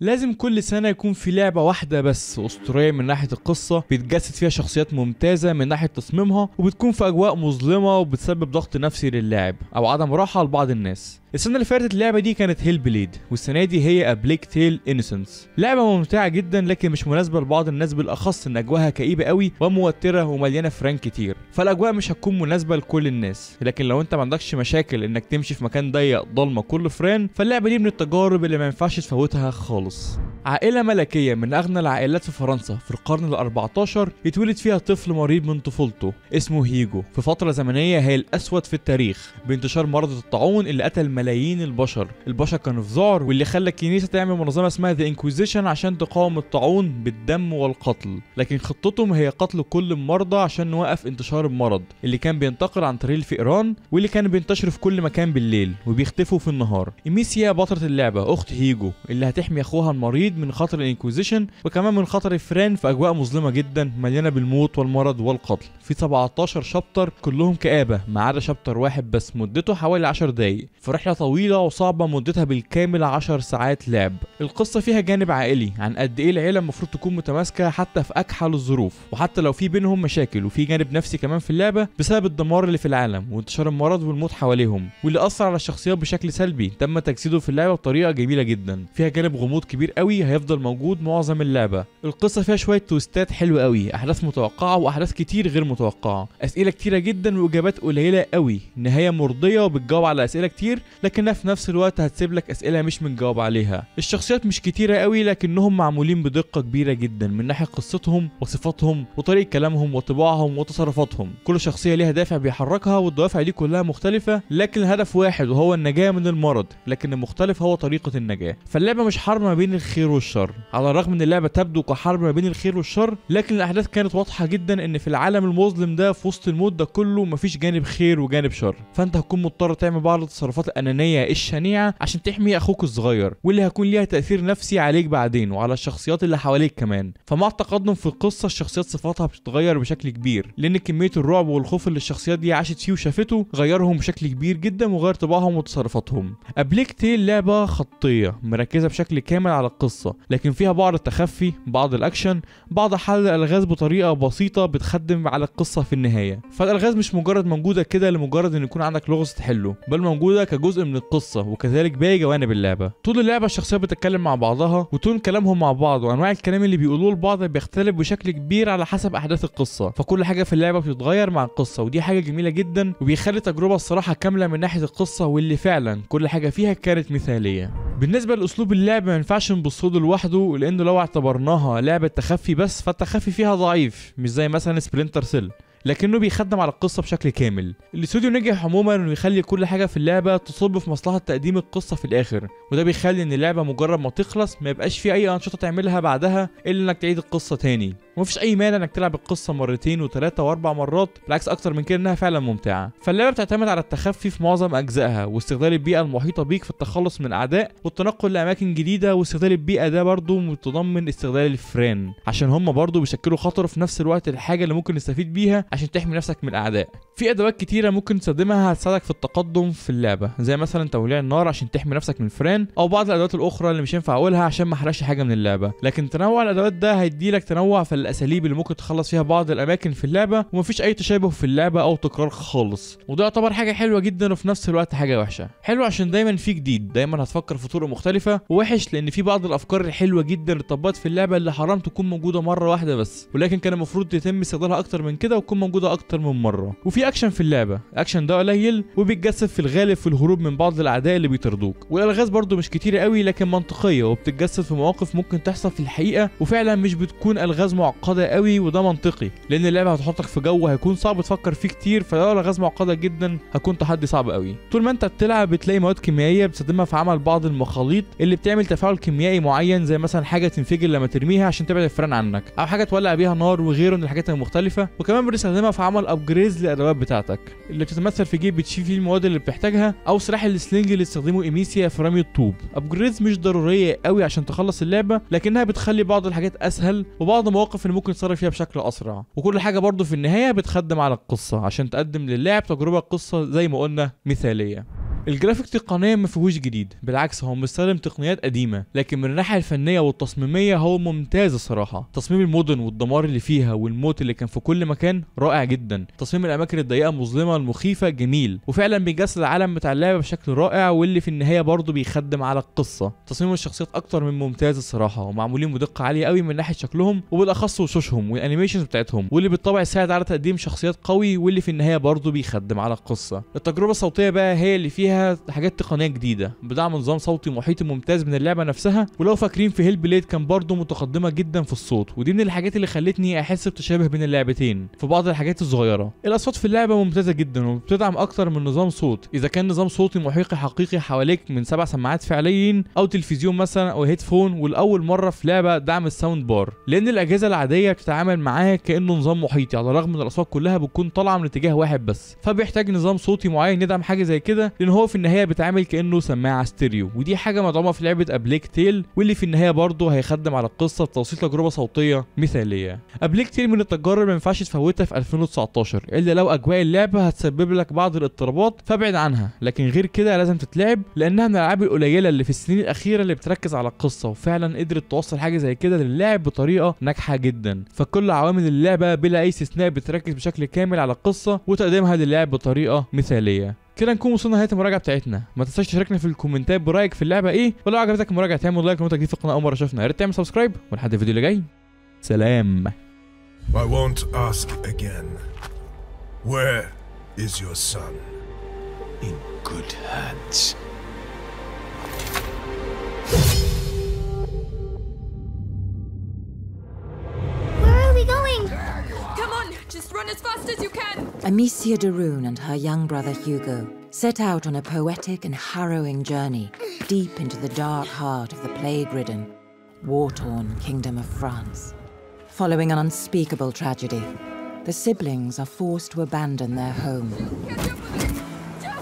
لازم كل سنة يكون في لعبة واحدة بس أسطورية من ناحية القصة بيتجسد فيها شخصيات ممتازة من ناحية تصميمها وبتكون في أجواء مظلمة وبتسبب ضغط نفسي للاعب أو عدم راحة لبعض الناس السنة اللي فاتت اللعبة دي كانت هيل بليد والسنة دي هي ابليك تيل انسنس لعبة ممتعة جدا لكن مش مناسبة لبعض الناس بالاخص ان اجواءها كئيبة قوي وموترة ومليانة فران كتير فالاجواء مش هتكون مناسبة لكل الناس لكن لو انت ما عندكش مشاكل انك تمشي في مكان ضيق ضلمة كله فران فاللعبة دي من التجارب اللي ما ينفعش تفوتها خالص عائلة ملكية من أغنى العائلات في فرنسا في القرن ال 14 يتولد فيها طفل مريض من طفولته اسمه هيجو في فترة زمنية هي الأسود في التاريخ بانتشار مرض الطاعون اللي قتل ملايين البشر البشر كانوا في ذعر واللي خلى الكنيسة تعمل منظمة اسمها ذا انكويزيشن عشان تقاوم الطاعون بالدم والقتل لكن خطتهم هي قتل كل المرضى عشان نوقف انتشار المرض اللي كان بينتقل عن طريق الفئران واللي كان بينتشر في كل مكان بالليل وبيختفوا في النهار إيميسيا بطلة اللعبة أخت هيجو اللي هتحمي أخوها المريض من خطر الانكويزيشن وكمان من خطر الفران في أجواء مظلمة جدا مليانة بالموت والمرض والقتل في 17 شابتر كلهم كآبة ما عدا شابتر واحد بس مدته حوالي 10 دقايق في رحلة طويلة وصعبة مدتها بالكامل 10 ساعات لعب القصة فيها جانب عائلي عن قد ايه العيلة المفروض تكون متماسكة حتى في أكحل الظروف وحتى لو في بينهم مشاكل وفي جانب نفسي كمان في اللعبة بسبب الدمار اللي في العالم وانتشار المرض والموت حواليهم واللي أثر على الشخصيات بشكل سلبي تم تجسيده في اللعبة بطريقة جميلة جدا فيها جانب غموض كبير قوي هيفضل موجود معظم اللعبة القصة فيها شوية تويستات حلوة قوي أحداث متوقعة وأحداث كتير غير متوقعة أسئلة كتيرة جدا وإجابات قليلة قوي نهاية مرضية وبتجاوب على أسئلة كتير لكنها في نفس الوقت هتسيب لك أسئلة مش متجاوب عليها الشخصيات مش كتيرة قوي لكنهم معمولين بدقة كبيرة جدا من ناحية قصتهم وصفاتهم وطريقة كلامهم وطباعهم وتصرفاتهم كل شخصية ليها دافع بيحركها والدوافع دي كلها مختلفة لكن الهدف واحد وهو النجاة من المرض لكن المختلف هو طريقة النجاة فاللعبة مش حرب ما بين الخير والشر على الرغم ان اللعبة تبدو كحرب ما بين الخير والشر لكن الأحداث كانت واضحة جدا ان في العالم المظلم ده في وسط الموت ده كله مفيش جانب خير وجانب شر فانت هتكون مضطر تعمل بعض التصرفات الأنانية الشنيعة عشان تحمي أخوك الصغير واللي هيكون ليها تأثير نفسي عليك بعدين وعلى الشخصيات اللي حواليك كمان فمع التقدم في القصة الشخصيات صفاتها بتتغير بشكل كبير لأن كمية الرعب والخوف اللي الشخصيات دي عاشت فيه وشافته غيرهم بشكل كبير جدا وغير طباعهم وتصرفاتهم أبليك تيل لعبة خطية مركزة بشكل كامل على القصة لكن فيها بعض التخفي بعض الأكشن بعض حل الألغاز بطريقة بسيطة بتخدم على القصة في النهاية فالألغاز مش مجرد موجودة كده لمجرد إن يكون عندك لغز تحله بل موجودة كجزء من القصة وكذلك باقي جوانب اللعبة طول اللعبة الشخصيات بتتكلم مع بعضها وتون كلامهم مع بعض وأنواع الكلام اللي بيقولوه لبعض بيختلف بشكل كبير على حسب أحداث القصة فكل حاجة في اللعبة بتتغير مع القصة ودي حاجة جميلة جدا وبيخلي التجربة الصراحة كاملة من ناحية القصة واللي فعلا كل حاجة فيها كانت مثالية بالنسبة لأسلوب اللعب ما ينفعش نبص له لوحده لأنه لو اعتبرناها لعبة تخفي بس فالتخفي فيها ضعيف مش زي مثلا سبلنتر سيل لكنه بيخدم على القصه بشكل كامل الاستوديو نجح عموما انه يخلي كل حاجه في اللعبه تصب في مصلحه تقديم القصه في الاخر وده بيخلي ان اللعبه مجرد ما تخلص ما يبقاش في اي انشطه تعملها بعدها الا انك تعيد القصه تاني ومفيش اي مانع انك تلعب القصه مرتين وثلاثه واربع مرات بالعكس اكتر من كده انها فعلا ممتعه فاللعبه بتعتمد على التخفي في معظم اجزائها واستغلال البيئه المحيطه بيك في التخلص من الاعداء والتنقل لاماكن جديده واستغلال البيئه ده برضه متضمن استغلال الفران عشان هم برضه بيشكلوا خطر في نفس الوقت الحاجه اللي ممكن نستفيد بيها عشان تحمي نفسك من الاعداء في ادوات كتيره ممكن تستخدمها هتساعدك في التقدم في اللعبه زي مثلا توليع النار عشان تحمي نفسك من الفران او بعض الادوات الاخرى اللي مش ينفع اقولها عشان ما احرقش حاجه من اللعبه لكن تنوع الادوات ده هيديلك تنوع في الاساليب اللي ممكن تخلص فيها بعض الاماكن في اللعبه ومفيش اي تشابه في اللعبه او تكرار خالص وده يعتبر حاجه حلوه جدا وفي نفس الوقت حاجه وحشه حلو عشان دايما في جديد دايما هتفكر في طرق مختلفه ووحش لان في بعض الافكار الحلوه جدا اللي اتطبقت في اللعبه اللي حرام تكون موجوده مره واحده بس ولكن كان المفروض يتم استخدامها اكتر من كده وتكون موجوده اكتر من مره وفي اكشن في اللعبه الاكشن ده قليل وبيتجسد في الغالب في الهروب من بعض الاعداء اللي بيطاردوك والالغاز برضو مش كتيره قوي لكن منطقيه وبتتجسد في مواقف ممكن تحصل في الحقيقه وفعلا مش بتكون الغاز معقده قوي وده منطقي لان اللعبه هتحطك في جو هيكون صعب تفكر فيه كتير فلو الغاز معقده جدا هتكون تحدي صعب قوي طول ما انت بتلعب بتلاقي مواد كيميائيه بتستخدمها في عمل بعض المخاليط اللي بتعمل تفاعل كيميائي معين زي مثلا حاجه تنفجر لما ترميها عشان تبعد الفران عنك او حاجه تولع بيها نار وغيره من الحاجات المختلفه وكمان بتستخدمها في عمل ابجريز للادوات بتاعتك اللي بتتمثل في جيب بتشيل فيه المواد اللي بتحتاجها او سلاح السلينج اللي استخدمه ايميسيا في رمي الطوب ابجريدز مش ضروريه قوي عشان تخلص اللعبه لكنها بتخلي بعض الحاجات اسهل وبعض المواقف اللي ممكن تتصرف فيها بشكل اسرع وكل حاجه برضه في النهايه بتخدم على القصه عشان تقدم للاعب تجربه قصه زي ما قلنا مثاليه الجرافيك تقنيا ما فيهوش جديد بالعكس هو مستخدم تقنيات قديمه لكن من الناحيه الفنيه والتصميميه هو ممتاز الصراحه تصميم المدن والدمار اللي فيها والموت اللي كان في كل مكان رائع جدا تصميم الاماكن الضيقه المظلمه المخيفه جميل وفعلا بيجسد العالم بتاع اللعبه بشكل رائع واللي في النهايه برضه بيخدم على القصه تصميم الشخصيات اكتر من ممتاز الصراحه ومعمولين بدقه عاليه قوي من ناحيه شكلهم وبالاخص وشوشهم والانيميشنز بتاعتهم واللي بالطبع يساعد على تقديم شخصيات قوي واللي في النهايه برضه بيخدم على القصه التجربه الصوتيه بقى هي اللي فيها حاجات تقنيه جديده بدعم نظام صوتي محيطي ممتاز من اللعبه نفسها ولو فاكرين في هيل بليد كان برضه متقدمه جدا في الصوت ودي من الحاجات اللي خلتني احس بتشابه بين اللعبتين في بعض الحاجات الصغيره الاصوات في اللعبه ممتازه جدا وبتدعم اكتر من نظام صوت اذا كان نظام صوتي محيقي حقيقي حواليك من سبع سماعات فعليين او تلفزيون مثلا او هيدفون والاول مره في لعبه دعم الساوند بار لان الاجهزه العاديه بتتعامل معاه كانه نظام محيطي على الرغم ان الاصوات كلها بتكون طالعه من اتجاه واحد بس فبيحتاج نظام صوتي معين يدعم حاجه زي كده لان هو في النهايه بيتعامل كانه سماعه ستيريو ودي حاجه مدعومه في لعبه ابليك تيل واللي في النهايه برضه هيخدم على القصه بتوصيل تجربه صوتيه مثاليه ابليك تيل من التجارب اللي ما ينفعش تفوتها في 2019 الا لو اجواء اللعبه هتسبب لك بعض الاضطرابات فابعد عنها لكن غير كده لازم تتلعب لانها من الالعاب القليله اللي في السنين الاخيره اللي بتركز على القصه وفعلا قدرت توصل حاجه زي كده للاعب بطريقه ناجحه جدا فكل عوامل اللعبه بلا اي استثناء بتركز بشكل كامل على القصه وتقديمها للاعب بطريقه مثاليه كده نكون وصلنا لنهايه المراجعه بتاعتنا ما تنساش تشاركنا في الكومنتات برايك في اللعبه ايه ولو عجبتك المراجعه تعمل لايك لو انت جديد في القناه اول مره شفنا يا ريت تعمل سبسكرايب ولحد الفيديو اللي جاي سلام I won't ask again. Where is your son? In good hands. Where are we going? Come on, just run as fast as you can. Amicia de Rune and her young brother Hugo set out on a poetic and harrowing journey deep into the dark heart of the plague ridden, war torn Kingdom of France. Following an unspeakable tragedy, the siblings are forced to abandon their home, Catch up with it. Jump!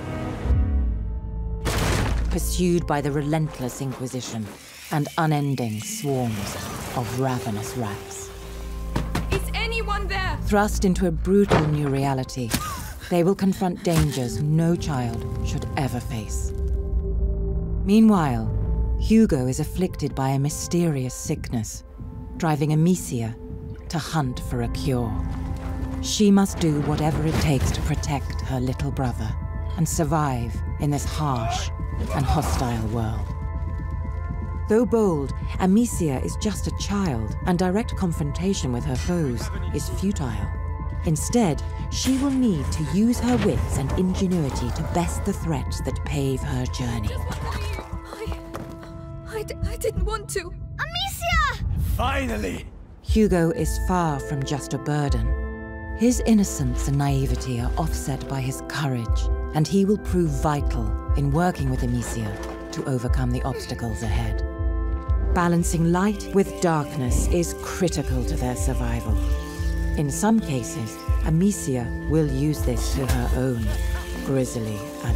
pursued by the relentless Inquisition and unending swarms of ravenous rats. Is anyone there? Thrust into a brutal new reality, they will confront dangers no child should ever face. Meanwhile, Hugo is afflicted by a mysterious sickness, driving Amicia to hunt for a cure. She must do whatever it takes to protect her little brother and survive in this harsh and hostile world. Though bold, Amicia is just a child, and direct confrontation with her foes is futile. Instead, she will need to use her wits and ingenuity to best the threats that pave her journey. I, I, d- I didn't want to. Amicia! Finally! Hugo is far from just a burden. His innocence and naivety are offset by his courage, and he will prove vital in working with Amicia to overcome the obstacles ahead. Balancing light with darkness is critical to their survival. In some cases, Amicia will use this to her own grisly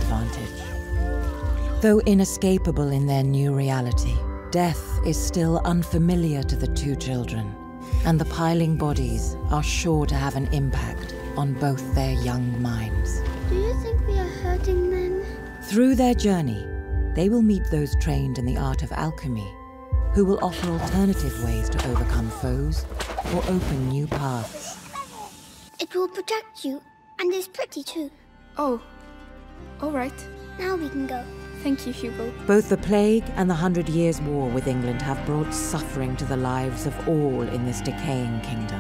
advantage. Though inescapable in their new reality, death is still unfamiliar to the two children, and the piling bodies are sure to have an impact on both their young minds. Do you think we are hurting them? Through their journey, they will meet those trained in the art of alchemy, who will offer alternative ways to overcome foes or open new paths. It will protect you, and is pretty too. Oh, all right. Now we can go. Thank you, Hugo. Both the plague and the Hundred Years' War with England have brought suffering to the lives of all in this decaying kingdom.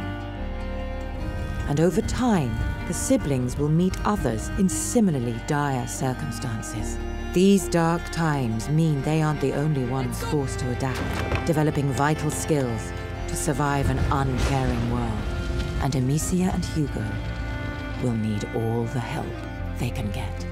And over time, the siblings will meet others in similarly dire circumstances. These dark times mean they aren't the only ones forced to adapt, developing vital skills to survive an uncaring world. And Amicia and Hugo will need all the help they can get.